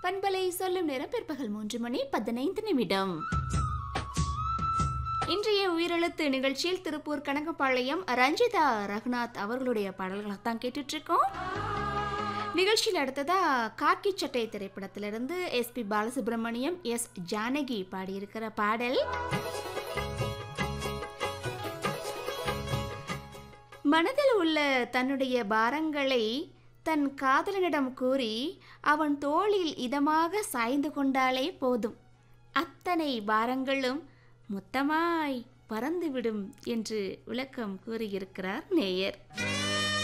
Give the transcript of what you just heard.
பண்பலை சொல்லும் நேரம் பிற்பகல் மூன்று மணி பதினைந்து நிமிடம் இன்றைய உயிரெழுத்து நிகழ்ச்சியில் திருப்பூர் கனகப்பாளையம் ரஞ்சிதா ரகுநாத் அவர்களுடைய பாடல்களை தான் கேட்டுட்டு இருக்கோம் நிகழ்ச்சியில் அடுத்ததா காக்கி சட்டை திரைப்படத்திலிருந்து எஸ்பி பாலசுப்ரமணியம் எஸ் ஜானகி பாடியிருக்கிற பாடல் மனதில் உள்ள தன்னுடைய பாரங்களை தன் காதலனிடம் கூறி அவன் தோளில் இதமாக சாய்ந்து கொண்டாலே போதும் அத்தனை பாரங்களும் மொத்தமாய் பறந்துவிடும் என்று விளக்கம் கூறியிருக்கிறார் நேயர்